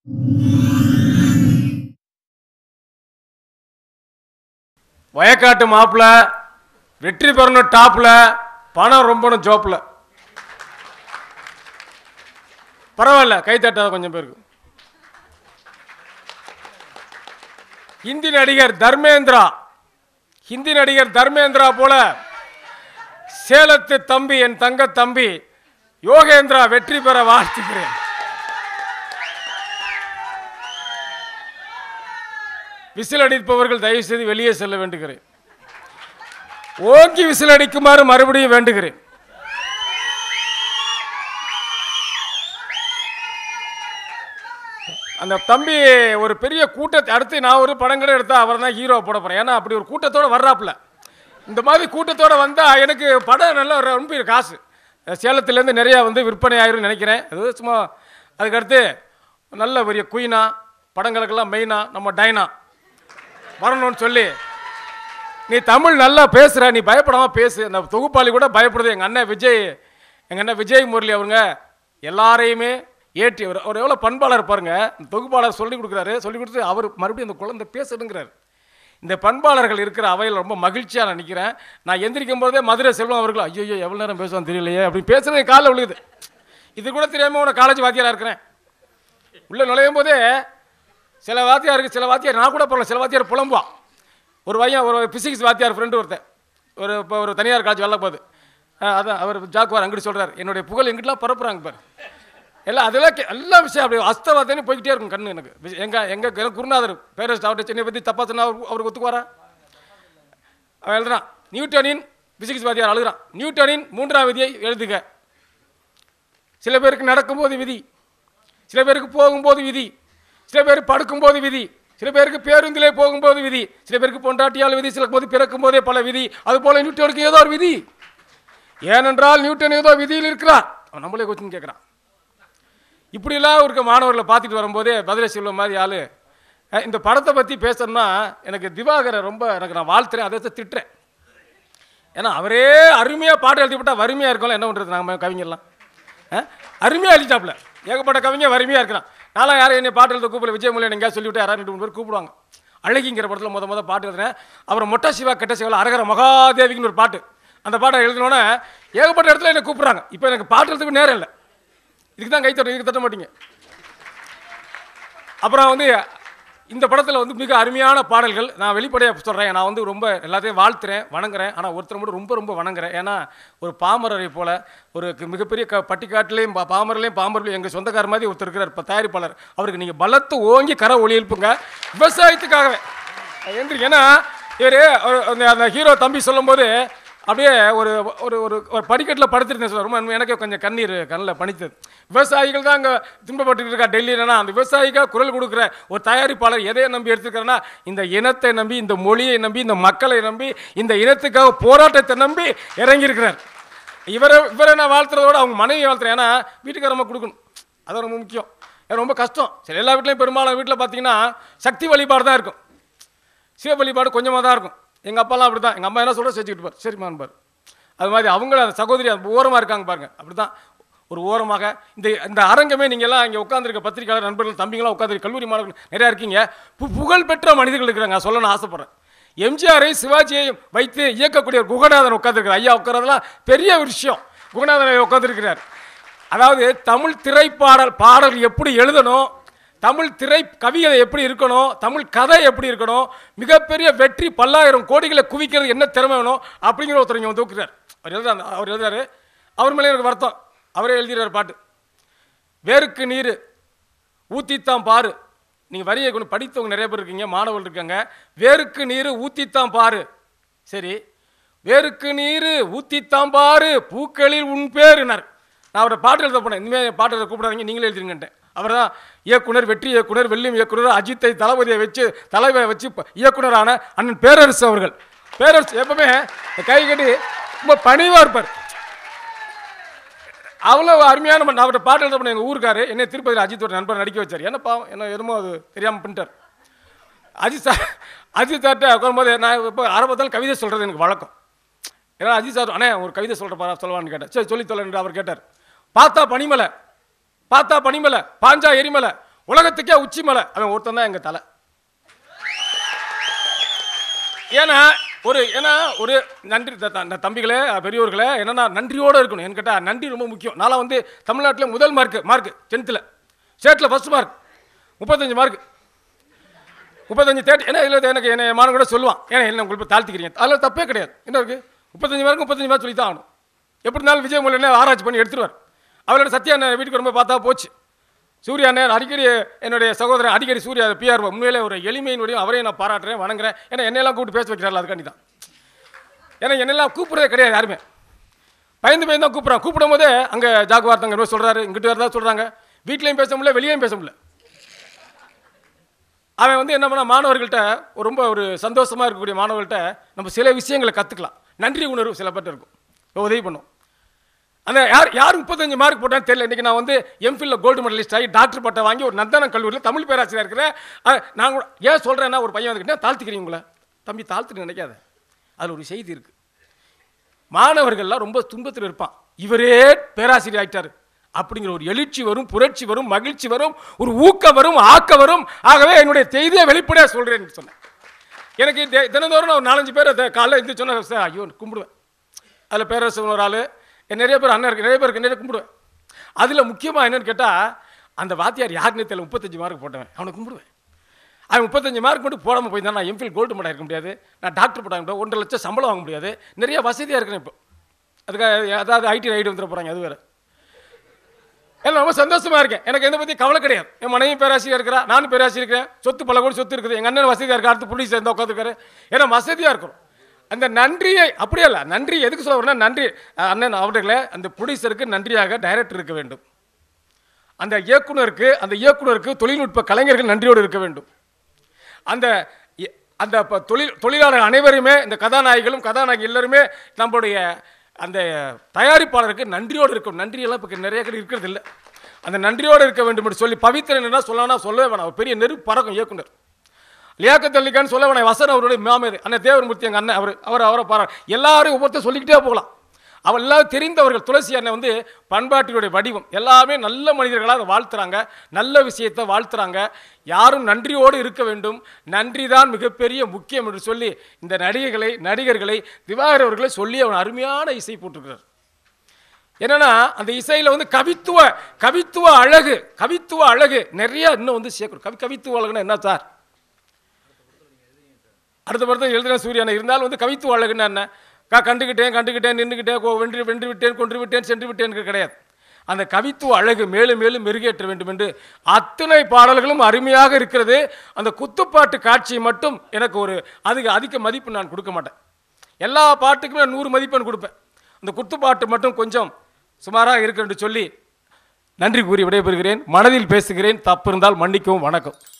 வயக்காட்டு மாப்பிள்ள வெற்றி பெறணும் டாப்ல பணம் ரொம்பணும் ஜோப்ல பரவாயில்ல கை தட்டாத கொஞ்சம் பேருக்கு ஹிந்தி நடிகர் தர்மேந்திரா ஹிந்தி நடிகர் தர்மேந்திரா போல சேலத்து தம்பி என் தங்க தம்பி யோகேந்திரா வெற்றி பெற வாழ்த்துகிறேன் விசில் அடிப்பவர்கள் தயவு செய்து வெளியே செல்ல வேண்டுகிறேன் ஓங்கி விசில் அடிக்குமாறு மறுபடியும் வேண்டுகிறேன் அந்த தம்பி ஒரு பெரிய கூட்டத்தை அடுத்து நான் ஒரு படங்களை எடுத்தா அவர் தான் ஹீரோ போட போறேன் ஏன்னா அப்படி ஒரு கூட்டத்தோட வர்றாப்புல இந்த மாதிரி கூட்டத்தோட வந்தா எனக்கு படம் நல்லா ரொம்ப காசு சேலத்துலேருந்து நிறையா வந்து விற்பனை ஆயிரும் நினைக்கிறேன் அது சும்மா அதுக்கடுத்து நல்ல பெரிய குயினா படங்களுக்கெல்லாம் மெயினா நம்ம டைனா வரணும்னு சொல்லி நீ தமிழ் நல்லா பேசுகிற நீ பயப்படாமல் பேசு அந்த தொகுப்பாளி கூட பயப்படுது எங்கள் அண்ணன் விஜய் எங்கள் அண்ணன் விஜய் முரளி அவங்க எல்லாரையுமே ஏற்றி அவர் அவர் எவ்வளோ பண்பாளர் பாருங்க இந்த தொகுப்பாளர் சொல்லி கொடுக்குறாரு சொல்லி கொடுத்து அவர் மறுபடியும் அந்த குழந்தை பேசுடுங்கிறார் இந்த பண்பாளர்கள் இருக்கிற அவையில் ரொம்ப மகிழ்ச்சியாக நான் நிற்கிறேன் நான் எந்திரிக்கும் போதே மதுரை செல்வம் அவர்கள் ஐயோ எவ்வளோ நேரம் பேசுவான்னு தெரியலையே அப்படின்னு பேசுறது என் காலில் விழுகுது இது கூட தெரியாமல் உன காலேஜ் வாத்தியாராக இருக்கிறேன் உள்ளே நுழையும் போதே சில வாத்தியாருக்கு சில வாத்தியார் நான் கூட போகல சில வாத்தியார் புலம்புவான் ஒரு பையன் ஒரு பிசிக்ஸ் வாத்தியார் ஃப்ரெண்டு ஒருத்தன் ஒரு இப்போ ஒரு தனியார் காலேஜ் வெள்ள போகுது அஹ் அதான் அவர் ஜாக்குவார் அங்கிட்டு சொல்கிறார் என்னுடைய புகழ் எங்கிட்டலாம் பரப்புறாங்க பாரு எல்லாம் அதெல்லாம் கே- எல்லா விஷயம் அப்படி அஸ்தவாதேன்னு போய்கிட்டே இருக்கும் கண்ணு எனக்கு விஷ- எங்க எங்க எனக்கு குருநாதர் பேரஸ்ட் அவர்கிட்ட சென்னை பற்றி தப்பா சொன்னா அவருக்கு அவருக்கு ஒத்துக்குவாரா அவன் எழுதுறான் நியூட்டனின் பிசிக்ஸ் வாத்தியார் அழுகிறான் நியூட்டனின் மூன்றாம் விதியை எழுதுக சில பேருக்கு நடக்கும்போது விதி சில பேருக்கு போகும்போது விதி சில பேர் படுக்கும்போது விதி சில பேருக்கு பேருந்திலே போகும்போது விதி சில பேருக்கு பொண்டாட்டியால் விதி சில போது பிறக்கும் போதே பல விதி அது போல நியூட்டனுக்கு ஏதோ ஒரு விதி ஏனென்றால் நியூட்டன் ஏதோ விதியில் இருக்கிறார் அவன் நம்மளே கொஸ்டின் கேட்குறான் இப்படிலாம் இருக்க மாணவர்களை பார்த்துட்டு வரும்போதே பதிலை செல்வ மாதிரி ஆளு அஹ் இந்த படத்தை பற்றி பேசணும்னா எனக்கு திவாகரை ரொம்ப எனக்கு நான் வாழ்த்துறேன் அதை வச்சு திட்டுறேன் ஏன்னா அவரே அருமையாக பாட்டு எழுதிவிட்டா வறுமையாக இருக்கும்ல என்ன பண்ணுறது நாங்கள் கவிஞர்லாம் அருமையாக எழுதிட்டாப்புல ஏகப்பட்ட கவிஞர் வறுமையாக இருக்கிறான் நான்லாம் யாரும் என்னை பாட்டு எழுத கூப்பிடல விஜயமுல்லை எங்கேயா சொல்லிவிட்டு யாராவது ரெண்டு மூணு பேர் கூப்பிடுவாங்க அழகிங்கிற படத்தில் முத முத பாட்டு எழுதுனேன் அப்புறம் மொட்டை சிவா கெட்ட சிவா அரகர மகாதேவிக்குன்னு ஒரு பாட்டு அந்த பாட்டை எழுதினோன்னே ஏகப்பட்ட இடத்துல என்னை கூப்பிட்றாங்க இப்போ எனக்கு பாட்டு எழுதுக்கு நேரம் இல்லை இதுக்கு தான் கை தட்டும் இதுக்கு தட்ட மாட்டீங்க அப்புறம் வந்து இந்த படத்தில் வந்து மிக அருமையான பாடல்கள் நான் வெளிப்படையாக சொல்கிறேன் நான் வந்து ரொம்ப எல்லாத்தையும் வாழ்த்துறேன் வணங்குறேன் ஆனால் ஒருத்தர் மட்டும் ரொம்ப ரொம்ப வணங்குறேன் ஏன்னா ஒரு பாமரரை போல ஒரு க- மிகப்பெரிய க பட்டிக்காட்டிலையும் பா பாமரலையும் பாமரலையும் எங்கள் சொந்தக்கார மாதிரி ஒருத்தர் இருக்கிறார் இப்போ தயாரிப்பாளர் அவருக்கு நீங்கள் பலத்து ஓங்கி கரை ஒளி எழுப்புங்க விவசாயத்துக்காகவே எந்திரிங்க ஏன்னா இவர் அந்த அந்த ஹீரோ தம்பி சொல்லும்போது அப்படியே ஒரு ஒரு ஒரு ஒரு படிக்கட்டில் படுத்துருந்தேன் சார் ரொம்ப எனக்கே கொஞ்சம் கண்ணீர் கண்ணில் பணித்தது விவசாயிகள் தான் அங்கே துன்பப்பட்டு இருக்கா டெல்லியிலனா அந்த விவசாயிக்காக குரல் கொடுக்குற ஒரு தயாரிப்பாளர் எதையை நம்பி எடுத்துக்கிறேன்னா இந்த இனத்தை நம்பி இந்த மொழியை நம்பி இந்த மக்களை நம்பி இந்த இனத்துக்காக போராட்டத்தை நம்பி இறங்கியிருக்கிறார் இவரை இவரை நான் வாழ்த்துறதோட அவங்க மனைவி வாழ்த்துறேன் ஏன்னா வீட்டுக்காரமாக கொடுக்கணும் அது ரொம்ப முக்கியம் அது ரொம்ப கஷ்டம் சரி எல்லா வீட்லையும் பெரும்பாலும் வீட்டில் பார்த்தீங்கன்னா சக்தி வழிபாடு தான் இருக்கும் சிவ வழிபாடு கொஞ்சமாக தான் இருக்கும் எங்கள் அப்பாலாம் அப்படி தான் எங்கள் அம்மா என்ன சொல்ல செஞ்சுக்கிட்டு பார் சரிம்மான் பார் அது மாதிரி அவங்கள அந்த சகோதரி அந்த ஓரமாக இருக்காங்க பாருங்க அப்படி தான் ஒரு ஓரமாக இந்த இந்த அரங்கமே நீங்கள்லாம் இங்கே உட்காந்துருக்க பத்திரிகையாளர் நண்பர்கள் தம்பிங்களாம் உட்காந்துருக்க கல்லூரி மாணவர்கள் நிறையா இருக்கீங்க பு- புகழ்பெற்ற மனிதர்கள் இருக்கிறாங்க நான் சொல்லணும்னு ஆசைப்பட்றேன் எம்ஜிஆரை சிவாஜியையும் வைத்து இயக்கக்கூடிய ஒரு குகநாதன் உட்காந்துருக்கிறார் ஐயா உட்காரதெல்லாம் பெரிய ஒரு விஷயம் குகநாதன் உட்காந்துருக்கிறார் அதாவது தமிழ் திரைப்பாடல் பாடல் எப்படி எழுதணும் தமிழ் திரை கவிதை எப்படி இருக்கணும் தமிழ் கதை எப்படி இருக்கணும் மிகப்பெரிய வெற்றி பல்லாயிரம் கோடிகளை குவிக்கிறது என்ன திறமை வேணும் அப்படிங்கிற ஒருத்தர் இங்கே வந்து தூக்குறார் அவர் எழுதுறாரு அவர் எழுதுறாரு அவர் மேலே எனக்கு வருத்தம் அவரே எழுதிடுறார் பாட்டு வேருக்கு நீர் ஊத்தித்தான் பாரு நீங்கள் வரியை கொண்டு படித்தவங்க நிறைய பேர் இருக்கீங்க மாணவர்கள் இருக்காங்க வேருக்கு நீர் ஊத்தித்தான் பாரு சரி வேருக்கு நீர் ஊத்தித்தான் பாரு பூக்களில் உன் பேருனர் நான் அவரை பாட்டு எழுத போனேன் இனிமேல் பாட்டு எழுத கூப்பிடாதீங்க நீங்களே எழுதிருங்கன்ட்டேன் அவர் தான் இயக்குனர் வெற்றி இயக்குனர் வெள்ளியும் இயக்குனர் அஜித்தை தளபதியை வச்சு தலைவரை வச்சு இப்ப இயக்குனரான அண்ணன் பேரரசு அவர்கள் பேரரசு எப்பவுமே கை கட்டி ரொம்ப பணிவாக இருப்பார் அவ்வளோ அருமையான மண் அவர்கிட்ட பாட்டு எழுத பண்ண எங்கள் ஊருக்காரு என்னை திருப்பதியில் அஜித்தோட நண்பர் நடிக்க வச்சார் என்ன பாவம் என்ன என்னமோ அது தெரியாமல் பண்ணிட்டார் அஜித் சார் அஜித் சார்கிட்ட உட்காரும்போது நான் இப்போ ஆரம்பத்தால் கவிதை சொல்கிறது எனக்கு வழக்கம் ஏன்னா அஜித் சார் அண்ணே ஒரு கவிதை சொல்கிற பாரா சொல்லவான்னு கேட்டேன் சரி சொல்லி தொலைன்னு அவர் கேட்டார் பார்த்தா பனிமலை பார்த்தா பனிமலை பாஞ்சா எரிமலை உலகத்துக்கே உச்சி மலை அவன் ஒருத்தன் தான் எங்கள் தலை ஏன்னா ஒரு ஏன்னா ஒரு நன்றி த- த- இந்த தம்பிகளே பெரியவர்களே என்னன்னா நன்றியோடு இருக்கணும் ஏன்னு கேட்டால் நன்றி ரொம்ப முக்கியம் நான்லாம் வந்து தமிழ்நாட்டில் முதல் மார்க்கு மார்க் டென்த்தில் ஸ்டேட்டில் ஃபஸ்ட் மார்க் முப்பத்தஞ்சு மார்க் முப்பத்தஞ்சு தேர்ட்டி ஏன்னா இல்லை எனக்கு என்ன மாணவன் கூட சொல்லுவான் ஏன்னா என்ன உங்களுக்கு தாழ்த்திக்கிறீங்க அதில் தப்பே கிடையாது என்ன இருக்குது முப்பத்தஞ்சு மார்க் முப்பத்தஞ்சு மார்க் சொல்லி தான் ஆகணும் எப்படி இருந்தாலும் விஜய் மொழி என்ன ஆராய்ச்சி பண்ணி எடுத்துருவார் அவரோட சத்யா அண்ணன் வீட்டுக்கு ரொம்ப பார்த்தா போச்சு சூர்யா அண்ணன் அடிக்கடி என்னுடைய சகோதரன் அடிக்கடி சூர்யா பிஆர் உண்மையிலே ஒரு எளிமையின் வழியும் அவரையும் நான் பாராட்டுறேன் வணங்குறேன் ஏன்னா என்னையெல்லாம் கூப்பிட்டு பேச வைக்கிறாள் அதுக்காண்டி தான் ஏன்னா என்னெல்லாம் கூப்பிட்றதே கிடையாது யாருமே பயந்து பயந்து தான் கூப்பிட்றான் கூப்பிடும் போதே அங்கே ஜாகுவார் தங்க சொல்கிறாரு இங்கிட்டு வரதா சொல்கிறாங்க வீட்லேயும் பேச முடியல வெளியேயும் பேச முடியல அவன் வந்து என்ன பண்ணா மாணவர்கள்ட்ட ஒரு ரொம்ப ஒரு சந்தோஷமாக இருக்கக்கூடிய மாணவர்கள்ட்ட நம்ம சில விஷயங்களை கற்றுக்கலாம் நன்றி உணர்வு சில பேர்ட்ட இருக்கும் உதவி பண்ணும் அந்த யார் யார் முப்பத்தஞ்சு மார்க் போட்டான்னு தெரியல இன்றைக்கி நான் வந்து எம்ஃபில்ல கோல்டு மெடலிஸ்ட் ஆகி டாக்டர் பட்டம் வாங்கி ஒரு நந்தனம் கல்லூரியில் தமிழ் பேராசிரியர் இருக்கிறேன் அஹ், நான் கூட ஏன் சொல்கிறேன்னா ஒரு பையன் வந்துக்கிட்டே தாழ்த்துக்கிறீங்க உங்களை தம்பி தாழ்த்துட்டு நினைக்காத அதில் ஒரு செய்தி இருக்குது மாணவர்கள்லாம் ரொம்ப துன்பத்தில் இருப்பான் இவரே பேராசிரியர் ஆயிட்டாரு அப்படிங்கிற ஒரு எழுச்சி வரும் புரட்சி வரும் மகிழ்ச்சி வரும் ஒரு ஊக்கம் வரும் ஆக்க வரும் ஆகவே என்னுடைய செய்தியை வெளிப்படையாக சொல்கிறேன்னு சொன்னேன் எனக்கு தி- தினந்தோறும் நான் ஒரு நாலஞ்சு பேர் அதை காலைல எழுந்து சொன்னேன் சார் ஐயோ கும்பிடுவேன் அதில் பேரரசன் ஒரு ஆள் நிறைய பேர் அண்ணன் இருக்கு நிறைய பேருக்கு நிறைய கும்பிடுவேன் அதில் முக்கியமாக என்னன்னு கேட்டால் அந்த வாத்தியார் யாருன்னு தெரியல முப்பத்தஞ்சு மார்க் போட்டவன் அவனை கும்பிடுவேன் அவன் முப்பத்தஞ்சு மார்க் மட்டும் போடாமல் போய் நான் எம்ஃபில் கோல்டு மெடல் இருக்க முடியாது நான் டாக்டர் பட்டம் வாங்க முடியாது ஒன்றரை லட்சம் சம்பளம் வாங்க முடியாது நிறைய வசதியாக இருக்கிறேன் இப்போ அதுக்காக அதாவது ஐடி ரைடு வந்துட போகிறாங்க அது வேறு எல்லாம் ரொம்ப சந்தோஷமா இருக்கேன் எனக்கு எந்த பற்றி கவலை கிடையாது என் மனைவி பேராசிரியர் இருக்கிறா நானும் பேராசிரியர் இருக்கிறேன் சொத்து பல கோடி சொத்து இருக்குது எங்கள் அண்ணன் வசதியாக இருக்கா அடுத்து புள்ளி சேர்ந்து உட்காந்துருக்காரு ஏன்னா வசதியாக இருக்கிறோம் அந்த நன்றியை அப்படியே இல்லை நன்றி எதுக்கு சொல்ல வரேன்னா நன்றி அஹ் அண்ணன் அவர்களே அந்த ப்ரொடியூசருக்கு நன்றியாக டைரக்டர் இருக்க வேண்டும் அந்த இயக்குனருக்கு அந்த இயக்குனருக்கு தொழில்நுட்ப கலைஞர்கள் நன்றியோடு இருக்க வேண்டும் அந்த இ- அந்த ப- தொழில் தொழிலாளர் அனைவருமே இந்த கதாநாயகிகளும் கதாநாயகி எல்லாருமே நம்மளுடைய அந்த தயாரிப்பாளருக்கு நன்றியோடு இருக்கும் நன்றியெல்லாம் இப்போ நிறைய பேர் இருக்கிறது இல்லை அந்த நன்றியோடு இருக்க வேண்டும் என்று சொல்லி பவித்திரன் என்ன சொல்லலாம் சொல்லவே வேணாம் ஒரு பெரிய நெருப்பு பறக்கும் இயக்குனர் லியாக்கத் அலிகான்னு சொல்ல வேணாம் வசன் அவருடைய மாமேது அண்ணன் தேவர்மூர்த்தி எங்கள் அண்ணன் அவர் அவர் அவரை பாரா எல்லாரும் ஒவ்வொருத்தர் சொல்லிக்கிட்டே போகலாம் அவள் எல்லாரும் தெரிந்தவர்கள் துளசி அண்ணன் வந்து பண்பாட்டினுடைய வடிவம் எல்லாமே நல்ல மனிதர்களாக அதை வாழ்த்துறாங்க நல்ல விஷயத்தை வாழ்த்துறாங்க யாரும் நன்றியோடு இருக்க வேண்டும் நன்றி தான் மிகப்பெரிய முக்கியம் என்று சொல்லி இந்த நடிகைகளை நடிகர்களை திவாகர் அவர்களை சொல்லி அவன் அருமையான இசை போட்டிருக்கிறார் என்னன்னா அந்த இசையில் வந்து கவித்துவ கவித்துவ அழகு கவித்துவ அழகு நிறைய இன்னும் வந்து சேர்க்கணும் கவி கவித்துவ அழகுன்னா என்ன சார் அடுத்த படத்தில் எழுதின சூரியனை இருந்தாலும் வந்து கவித்துவ அழகுன்னா என்ன கா கண்டுக்கிட்டேன் கண்டுக்கிட்டேன் நின்றுக்கிட்டேன் கோ- வென்று வென்று விட்டேன் கொன்று விட்டேன் சென்று விட்டேன் கிடையாது அந்த கவித்துவ அழகு மேலும் மேலும் மெருகேற்ற வேண்டும் என்று அத்தனை பாடல்களும் அருமையாக இருக்கிறது அந்த குத்துப்பாட்டு காட்சி மட்டும் எனக்கு ஒரு அதுக்கு அதிக மதிப்பு நான் கொடுக்க மாட்டேன் எல்லா பாட்டுக்குமே நான் நூறு மதிப்பெண் கொடுப்பேன் அந்த குத்துப்பாட்டு மட்டும் கொஞ்சம் சுமாராக இருக்கு என்று சொல்லி நன்றி கூறி விடைபெறுகிறேன் மனதில் பேசுகிறேன் தப்பு இருந்தால் மன்னிக்கவும் வணக்கம்